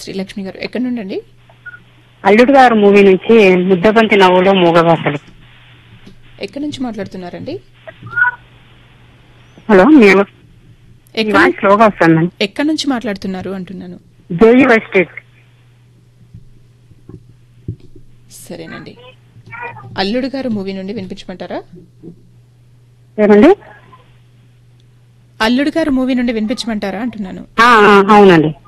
శ్రీలక్ష్మి గారు ఎక్కడి నుండి అండి అల్లుడు గారు మూవీ నుంచి ముద్దబంతి నవ్వులో మూగవాసలు ఎక్కడి నుంచి మాట్లాడుతున్నారండి హలో మేము ఈ ఎక్కడ వాయిస్ స్లోగా వస్తుందండి ఎక్కడి నుంచి మాట్లాడుతున్నారు అంటున్నాను జేఈ స్ట్రీట్ సరేనండి అల్లుడు గారు మూవీ నుండి వినిపించమంటారా ఏమండి అల్లుడు గారు మూవీ నుండి వినిపించమంటారా అంటున్నాను ఆ, ఆ, అవునండి